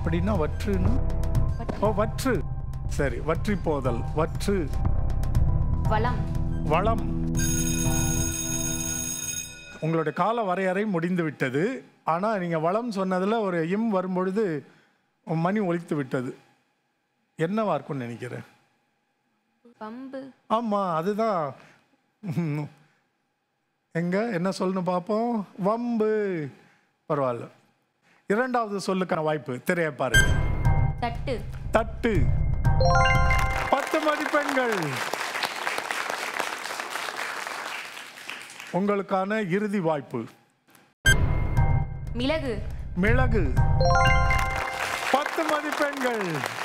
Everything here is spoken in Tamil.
அப்படின்னா வற்றுன்னு ஓ வற்று சரி வற்றி போதல் வற்று வளம் வளம் உங்களுடைய கால வரையறை முடிந்து விட்டது ஆனால் நீங்கள் வளம் சொன்னதில் ஒரு இம் வரும்பொழுது மணி ஒலித்து விட்டது என்னவா இருக்கும்னு நினைக்கிறேன் பம்பு ஆமாம் அதுதான் ம். எங்க என்ன சொல்லணும் பார்ப்போம் வம்பு பரவாயில்ல இரண்டாவது சொல்லுக்கான வாய்ப்பு திரைய பாருங்க தட்டு தட்டு பத்து மதிப்பெண்கள் உங்களுக்கான இறுதி வாய்ப்பு மிளகு மிளகு பத்து மதிப்பெண்கள்